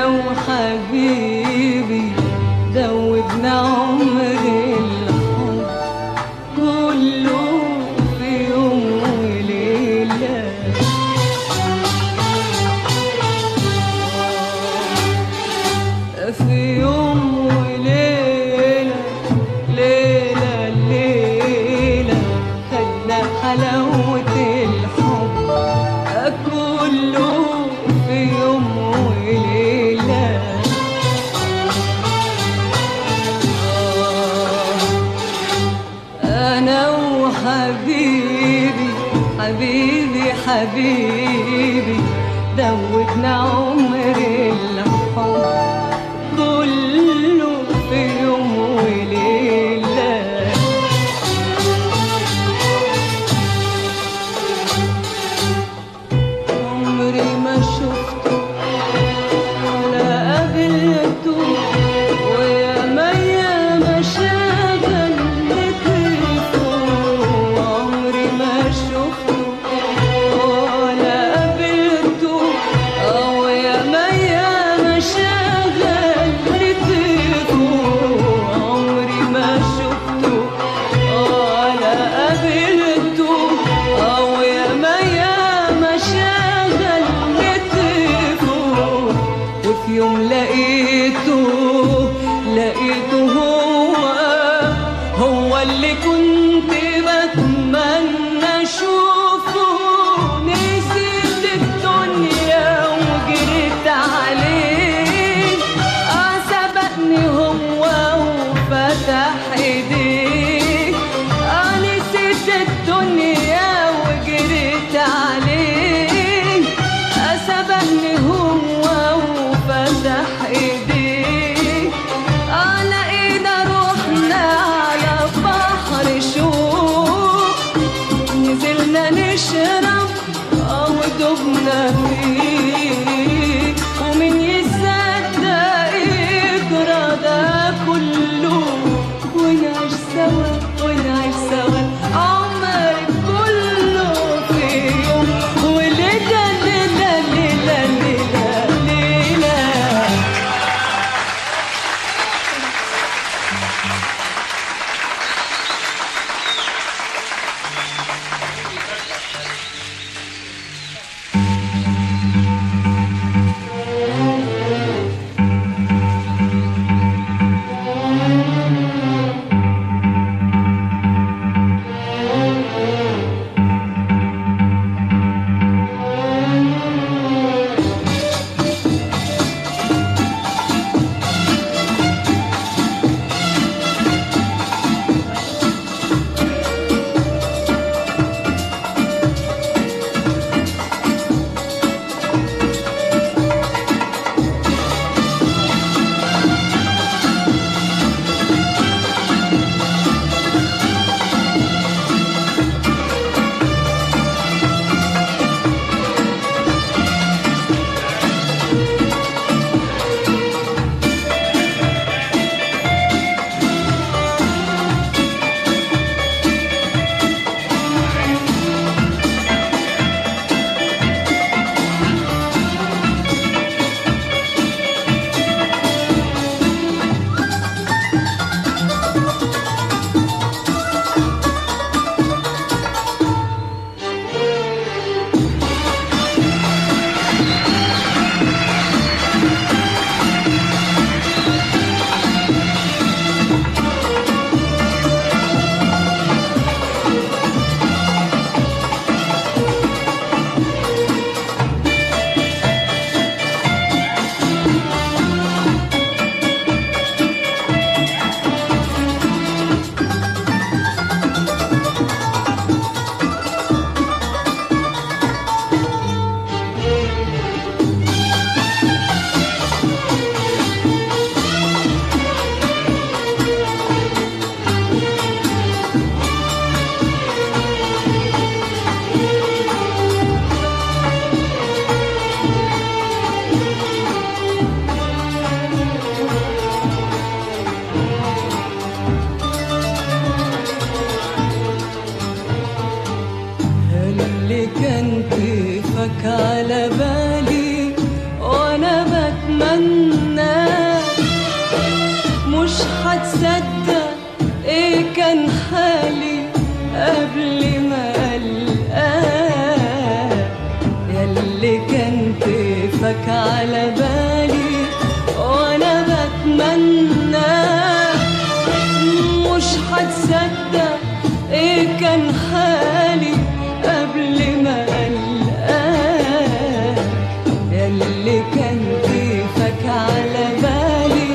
وحبيبي دوبنا عمر الحب كله في يوم وليلة في يوم وليلة ليلة ليلة خدنا حلاوة الحب كله في يوم وليلة أنا وحبيبي حبيبي حبيبي دوبنا عمر الحب كله في يوم وليلة عمري ما شفته ولا قابلته ويا ميا ما شغل تليفون عمري ما شفته ولا قابلته ويا ميا ما شغل تليفون عمري ما شفته ولا قابلته ويا ميا ما شغل تليفون وفي يوم لقيته لقيته هو هو اللي كنت بتمنى اشوفه نسيت الدنيا وجريت عليه اه سبقني هو وفتح ايديه اه نسيت الدنيا وجريت عليه اه سبقني هو وفتح ايديه هتصدق ايه كان حالي قبل ما القاك ياللي كان كيفك على بالي وانا بتمنى مش هتصدق ايه كان حالي قبل ما القاك ياللي كان كيفك على بالي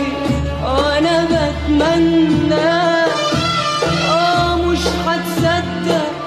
وانا بتمنى اه مش هتصدق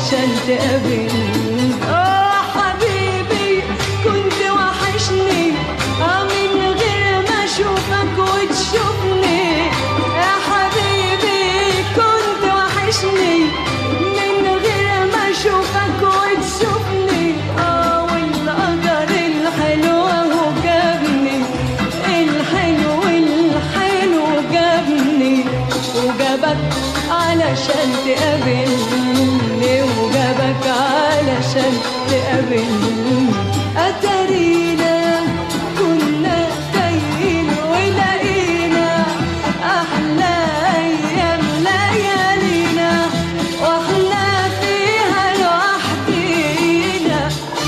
علشان تقابلني اه حبيبي كنت وحشني اه من غير ما اشوفك وتشوفني يا حبيبي كنت وحشني من غير ما اشوفك وتشوفني اه والقدر الحلو اهو جابني الحلو الحلو جابني وجابك علشان تقابلني وجابك علشان تقابلني أتارينا كنا تايهين ولقينا أحلى أيام ليالينا وإحنا فيها لوحدينا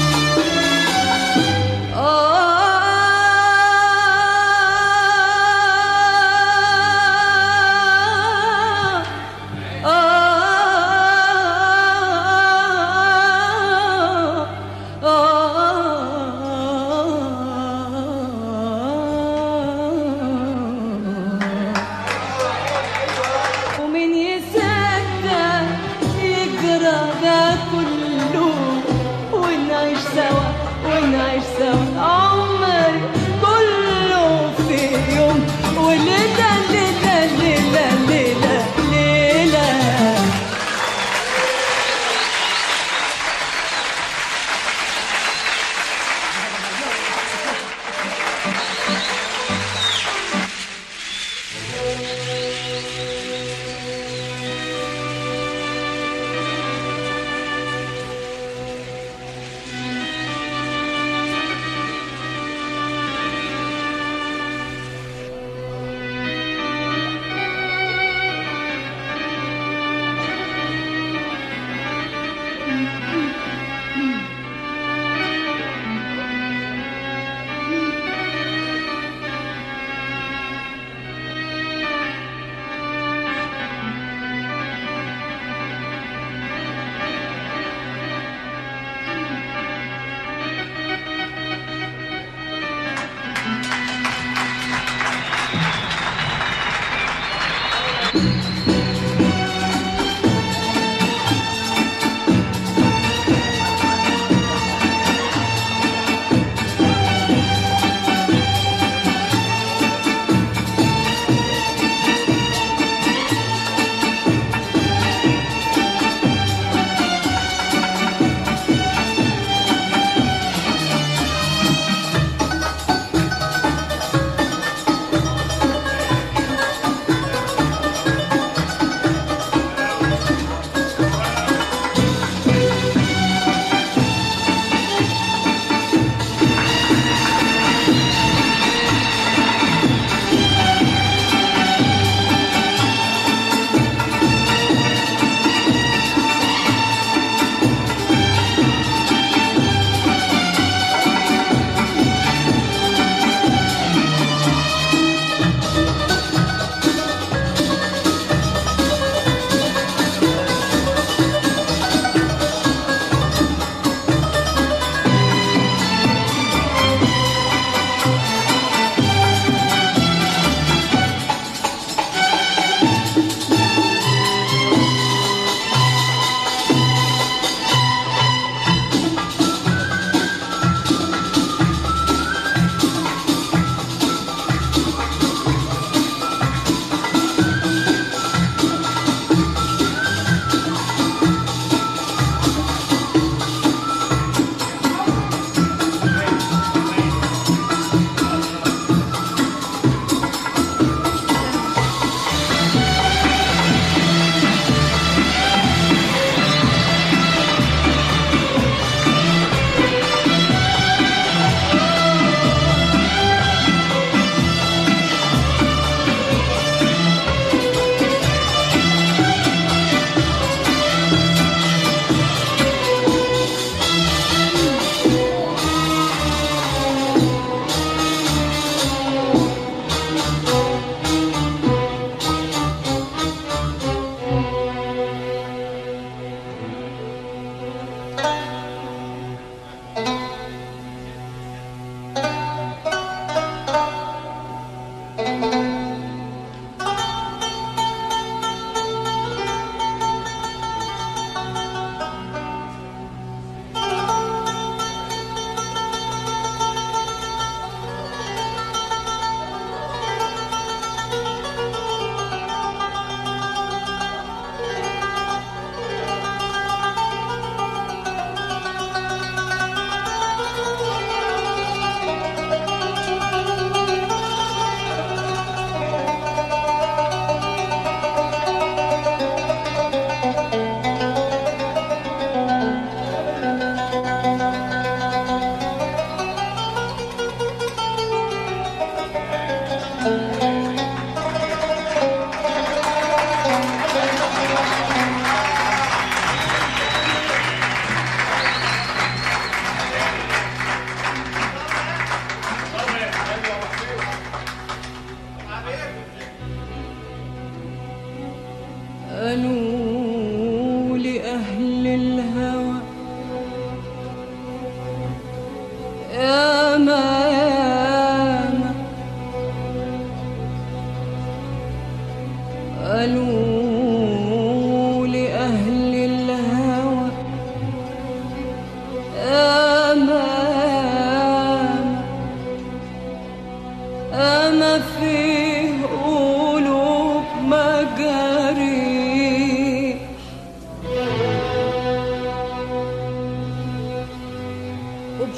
آه آه آه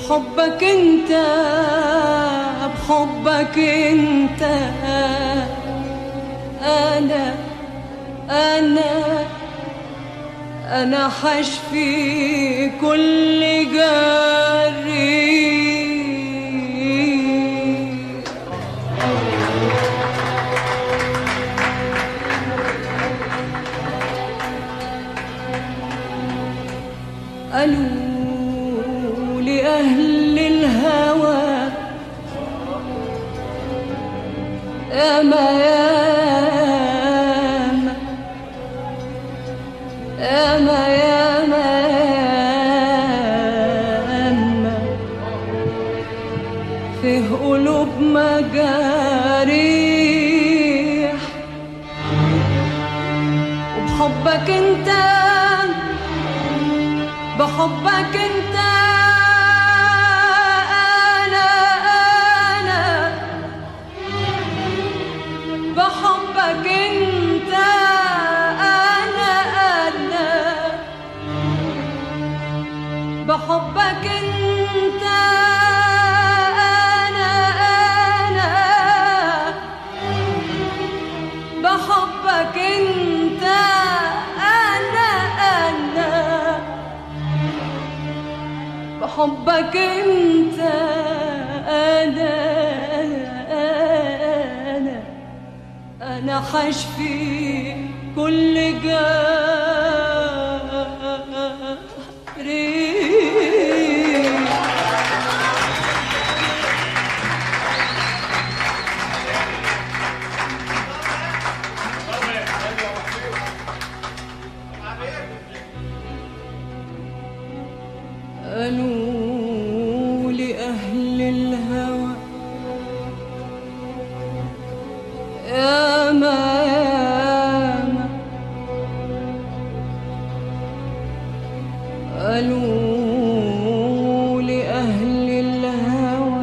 بحبك انت بحبك انت انا انا انا حشفي كل جري قالوا لأهل الهوى ياما ياما ياما ياما ياما فيه قلوب مجاريح وبحبك انت بحبك انت انا انا بحبك انت انا انا بحبك انت انا انا بحبك انت انا انا بحبك انت انا انا انا حشفي كل جاري قالوا لأهل الهوى يا ما يا ما قالوا لأهل الهوى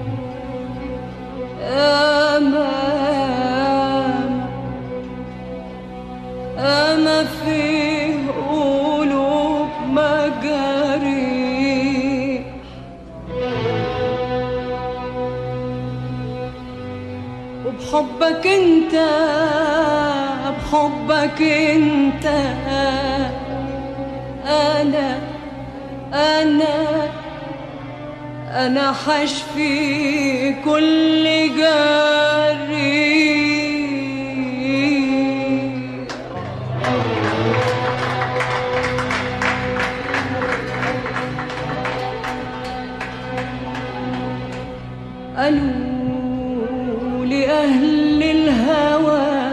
يا ما يا ما أما فيه قلوب مجاريح وبحبك انت بحبك انت انا انا انا حشفي كل جري قالوا لأهل الهوى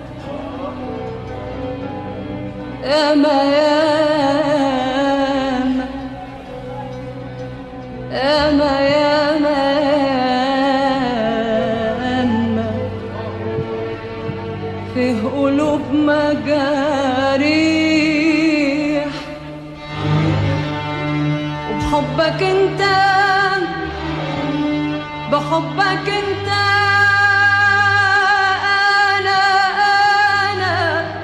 ياما ياما ياما ياما ياما فيه قلوب مجاريح وبحبك انت بحبك انت انا انا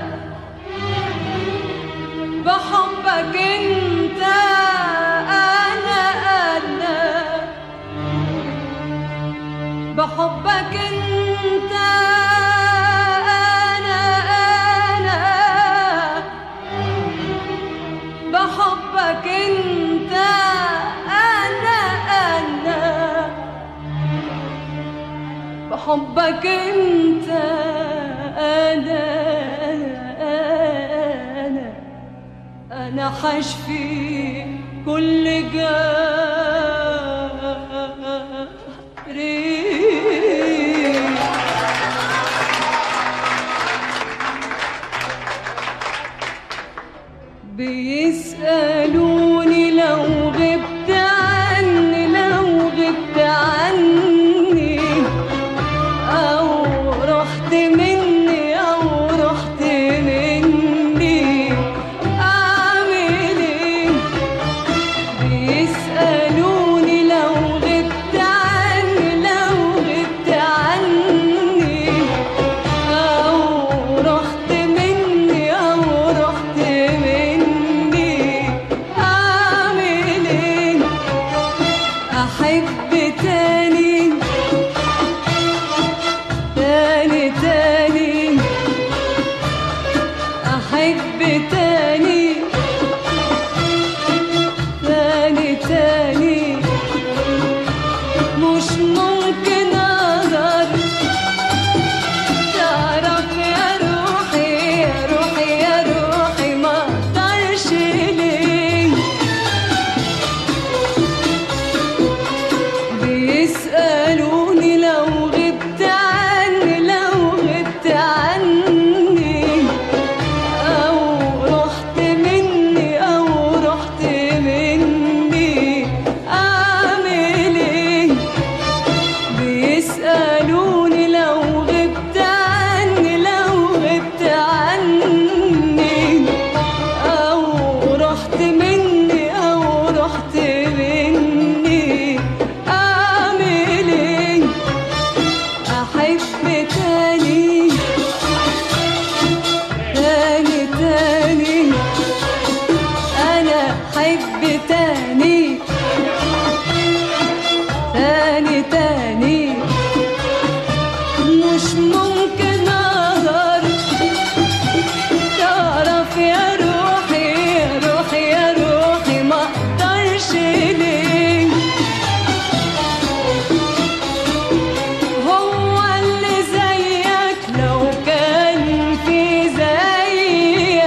بحبك انت انا انا بحبك انت انا انا بحبك انت انا انا بحبك انت انا انا انا حشفي كل جاري بيسألوني لو غبت عني لو غبت عني أو رحت مني أو رحت مني أعمل إيه بيسألوني لو غبت عني لو غبت عني أو رحت مني أو رحت مني أعمل إيه رحت مني او رحت مني اعمل ايه احب تاني تاني تاني انا احب تاني تاني تاني مش ممكن اقدر تعرف يا روحي يا روحي يا روحي ما اقدرش ليه هو اللي زيك لو كان في زيك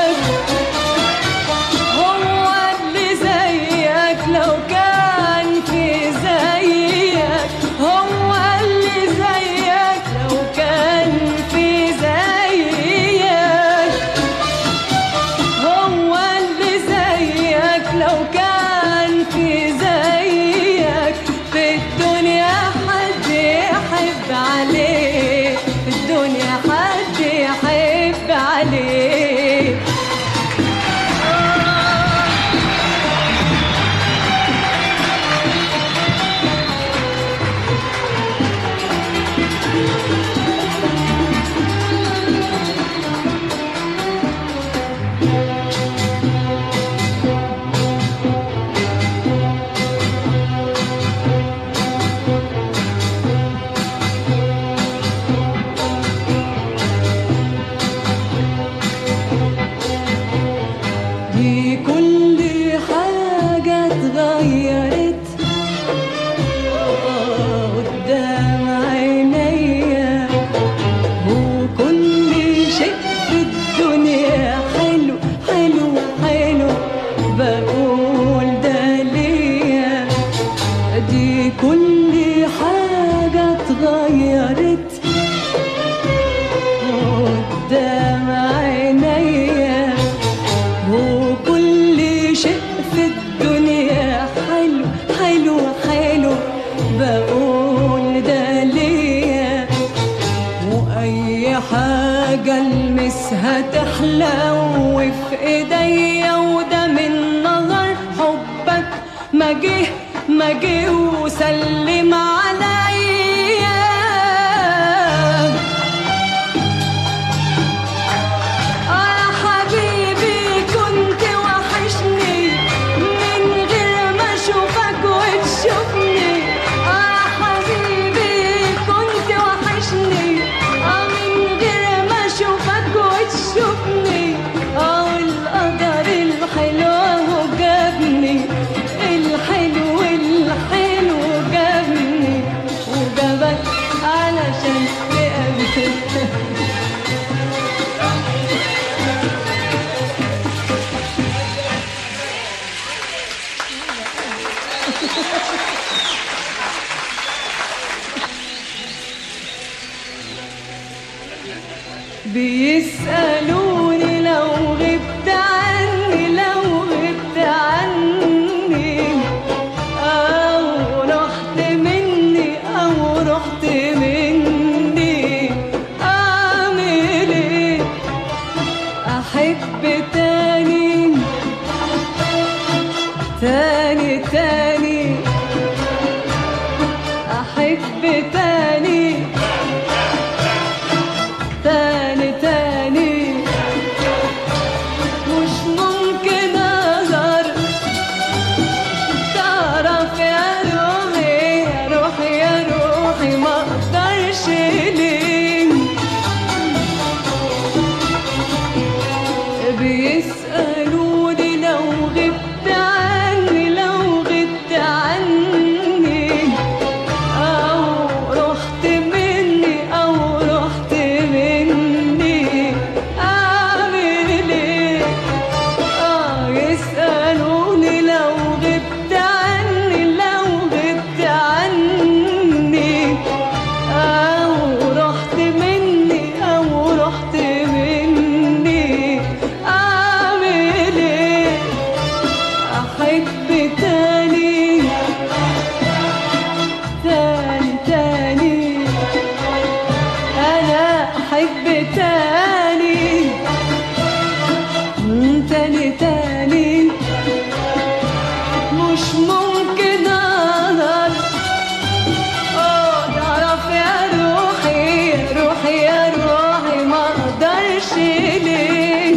هو اللي زيك لو كان في زيك هو اللي زيك لو كان في زيك هو اللي زيك لو كان في زيك في الدنيا حد يحب عليه في الدنيا حد يحب عليه دي كل حاجة اتغيرت قدام عينيا وكل شيء في الدنيا حلو حلو حلو بقول ده ليا دي كل حاجة اتغيرت قدام عينيا وكل شيء في الدنيا حلو حلو حلو بقول ده ليا واي حاجة المسها تحلى وفي ايديا وده من نظر حبك ما جه ما جه وسلم عليا آه يا حبيبي كنت وحشني من غير ما اشوفك وتشوفني آه يا حبيبي كنت وحشني آه من غير ما اشوفك وتشوفني آه القدر الحلو هو جابني الحلو الحلو جابني وجابك علشان تقابلك بيسألوني لو غبت عني لو غبت عني أو رحت مني أو رحت مني أعمل إيه أحب تاني تاني تاني أحب تاني تاني تاني مش ممكن اقدر تعرف يا روحي يا روحي يا روحي ما اقدرش ليه بيسألوني لو غبت عني مش ممكن اقدر اه تعرف يا روحي يا روحي يا روحي ما اقدرش ليه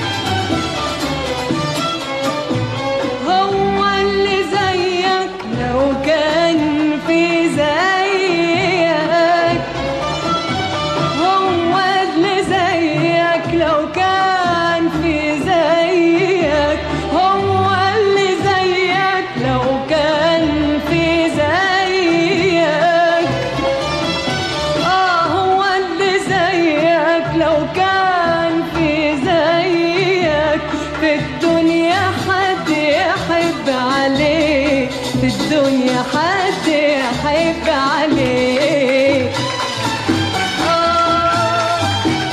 هو اللي زيك لو كان في زيك هو اللي زيك لو كان في زيك هو اللي زيك لو كان في زيك اه هو اللي زيك لو كان في زيك في الدنيا حد يحب عليه في الدنيا حد يحب عليه آه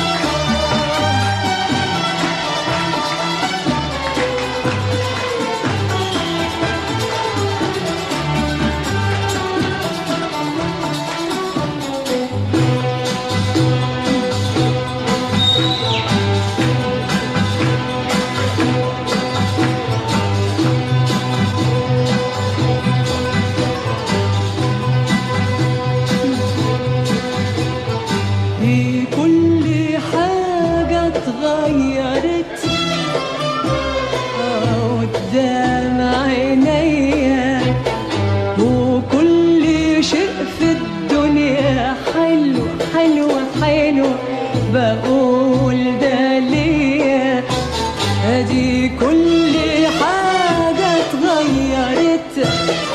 في كل حاجة اتغيرت آه، قدام عينيا وكل شيء في الدنيا حلو حلو حلو بقول ده ليا ادي كل حاجة اتغيرت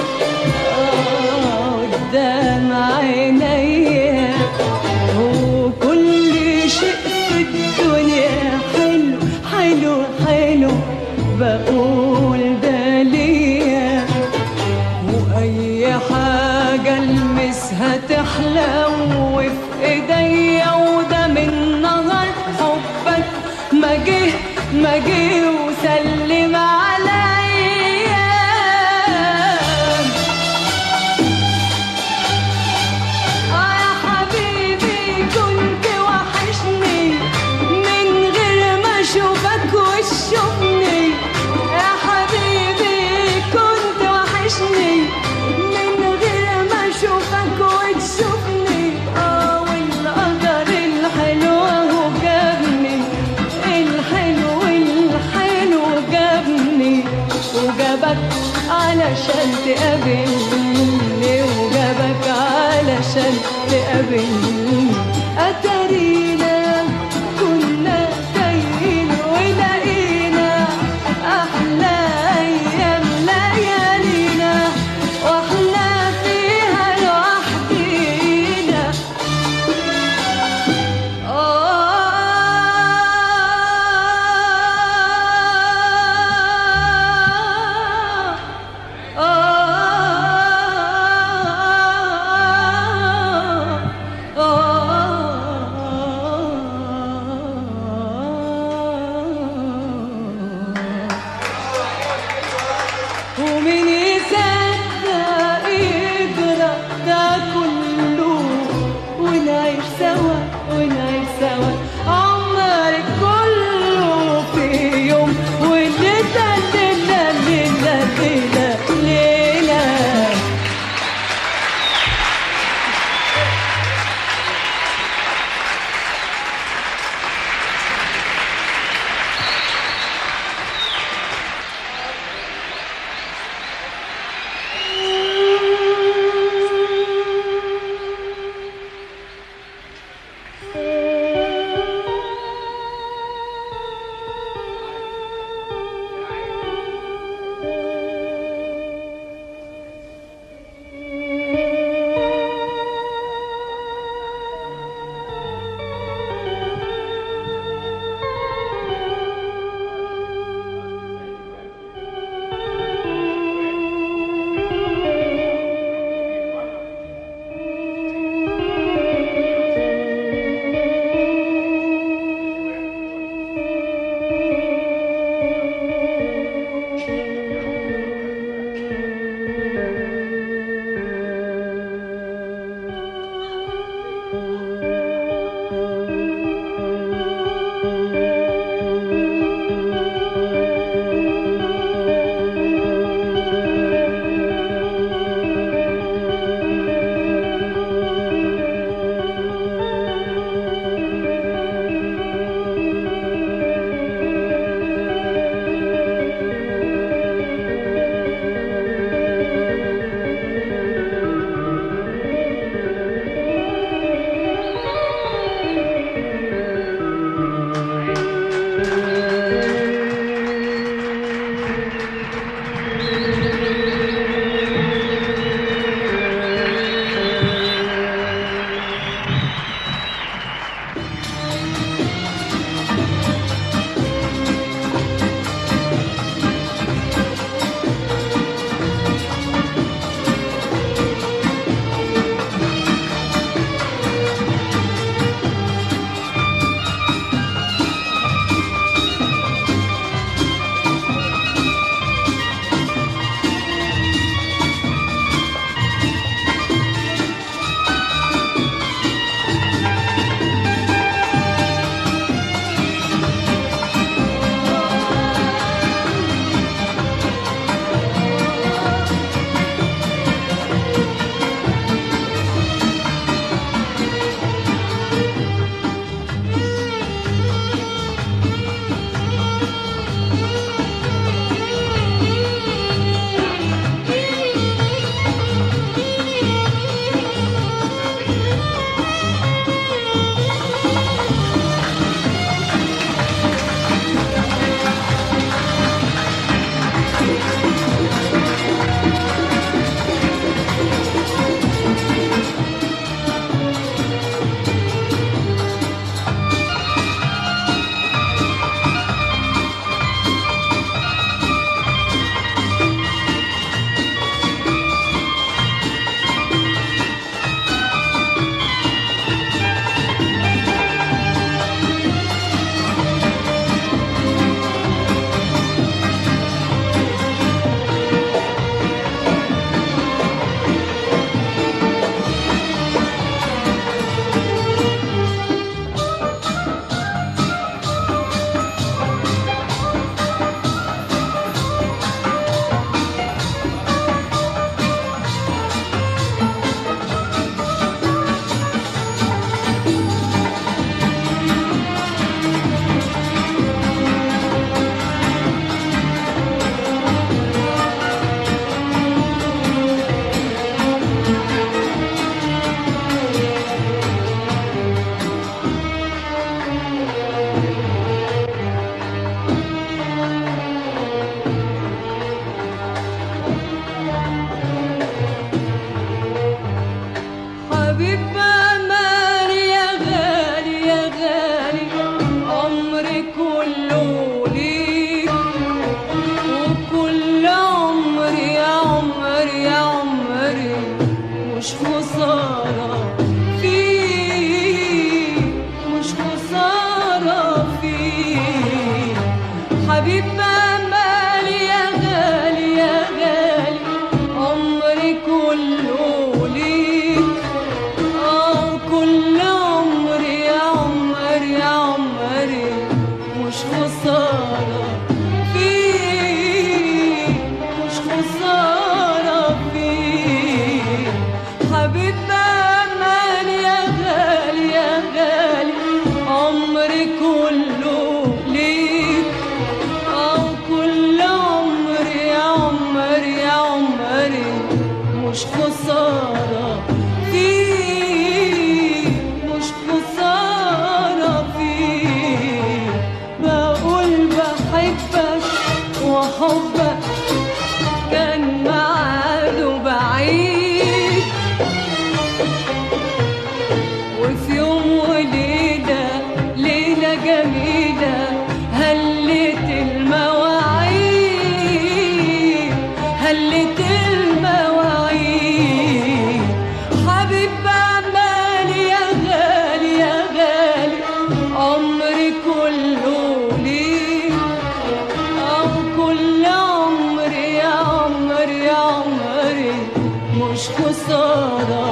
آه، قدام عينيا وكل شيء في الدنيا حلو حلو حلو بقول ده ليا واي حاجة المسها تحلى وفي ايديا وده من نهر حبك ما جه ما جه وسلم عليا آه يا حبيبي كنت وحشني من غير ما اشوفك وتشوفني يا حبيبي كنت وحشني من غير ما اشوفك وتشوفني اه والقدر الحلو هو جابني الحلو الحلو جابني وجابك علشان تقابلني وجابك علشان تقابلني أتارينا كنا تايهين ولقينا أحلى أيام ليالينا وإحنا فيها لوحدينا آه آه آه مش خسارة فيك مش خسارة فيك بقول بحبك وحبك كان معاده بعيد وفي يوم وليلة ليلة جميلة هلت المواعيد هلت المواعيد حبيب عمال يا غالي يا غالي عمري كله ليك أو كل عمري يا عمري يا عمري مش خسارة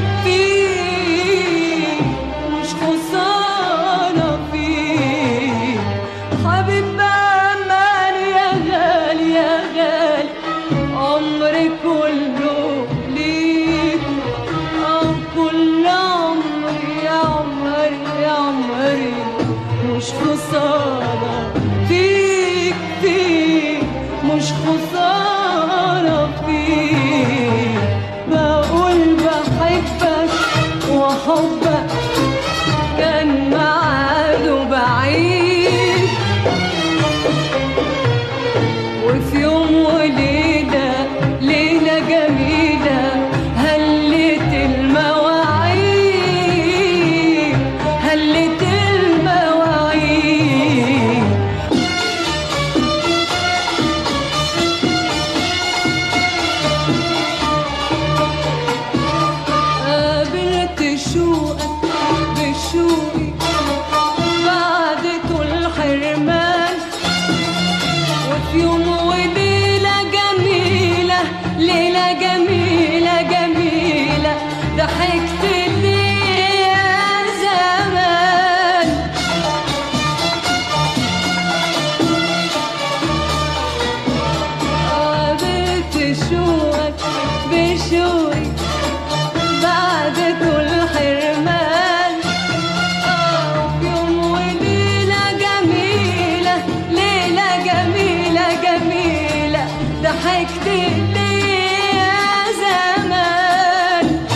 فيك مش خسارة فيك حبيب أمان يا غالي يا غالي عمري كله ليك أو كل عمري يا عمري يا عمري مش خسارة فيك فيك مش خسارة فيك بقول بحبك وحبك كان معاده بعيد وفي يوم وليلة ليلة جميلة هلت المواعيد هلت المواعيد قابلت شوقك بشوقي بعد كل حرمان وفي يوم وليلة جميلة ليلة جميلة جميلة ضحكت لي يا زمان قابلت شوقك بشوقي بعد كل حرمان آه، في يوم وليلة جميلة ليلة جميلة جميلة ضحكت لي يا زمان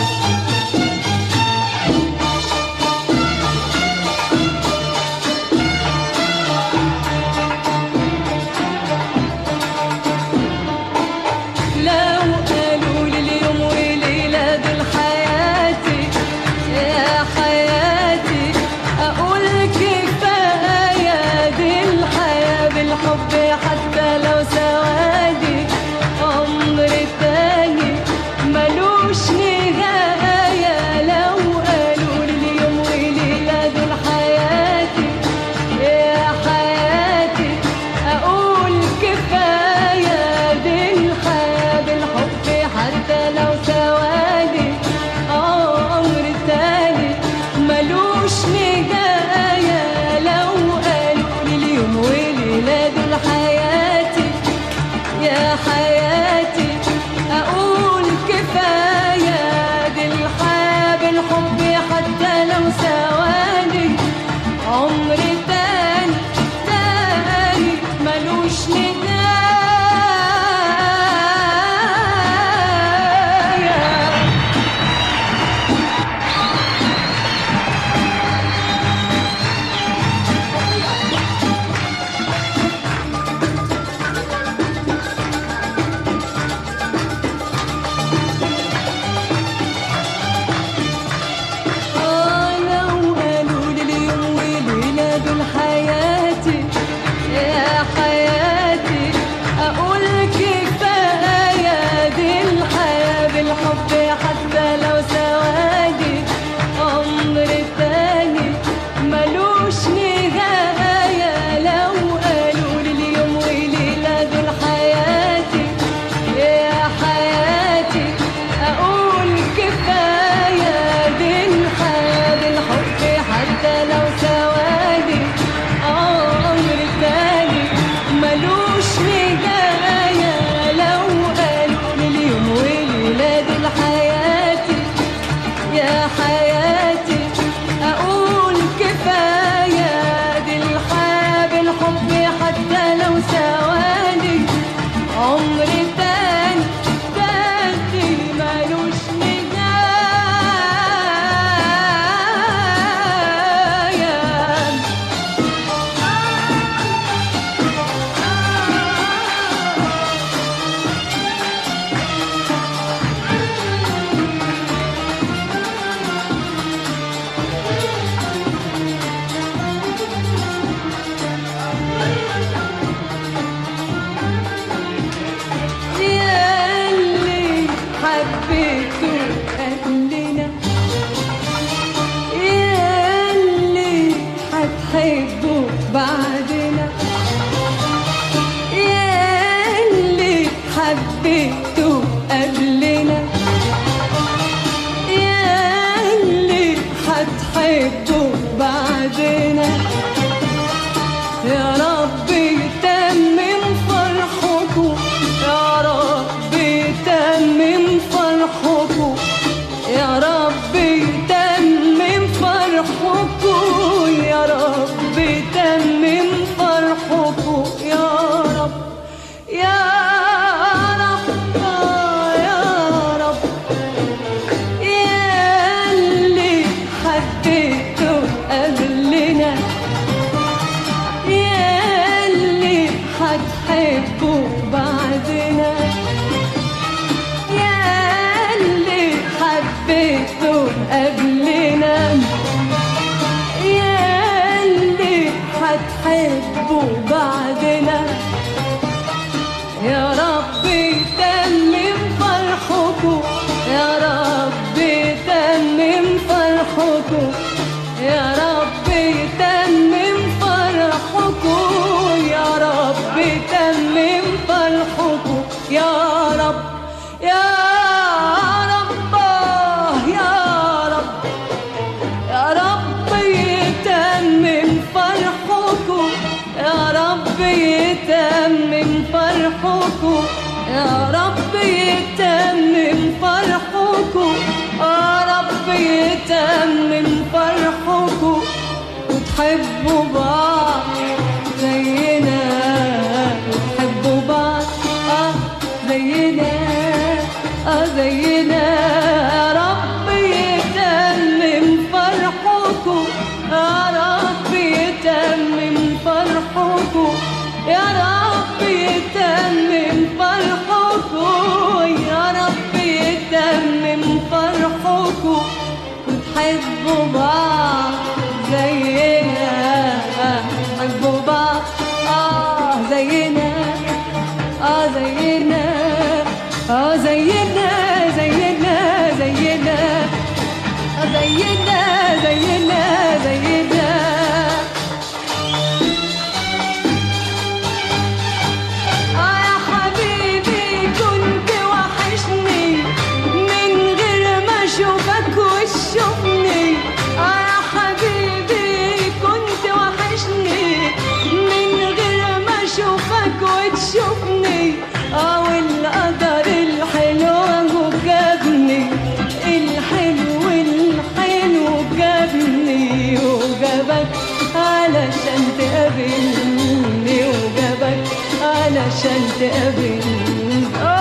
لو قالوا لي اليوم وليلة دول حياتي يا حياتي أقول كفاية دي الحياة بالحب حتى لو سوادي عمري حبيته قبلنا ياللي هتحبه بعدنا ياللي حبيته قبلنا ياللي هتحبه بعدنا يا رب يتمم فرحكم يا رب يتمم فرحكم يا رب يتمم فرحكم يا رب يتمم فرحكم يا رب يا رب آه يا رب ياللي حبيته قبلنا ياللي هتحبه بعدنا ياللي حبيته قبلنا ياللي هتحبه بعدنا يا رب يتمم فرحكم يا رب يتمم فرحكم يا رب يتمم فرحكم يا رب يتمم فرحكم يا رب يا رب آه يا رب يا رب يتمم فرحكم يا رب يتمم فرحكم يا رب يتمم فرحكم يا رب يتمم فرحكم وتحبوا بعض زينا وتحبوا بعض اه زينا اه زينا يا رب يتمم فرحكم يا رب يتمم فرحكم يا رب يتمم فرحكم يا رب يتمم فرحكم وتحبوا بعض زينا تحبوا بعض اه زينا اه زينا اه زينا زينا زينا آه زينا زينا زينا آه يا حبيبي كنت وحشني من غير ما اشوفك وتشوفني آه يا حبيبي كنت وحشني من غير ما اشوفك وتشوفني اه والقدر الحلو هو جابني الحلو الحلو جابني وجابك علشان تقابلني وجابك علشان تقابلني آه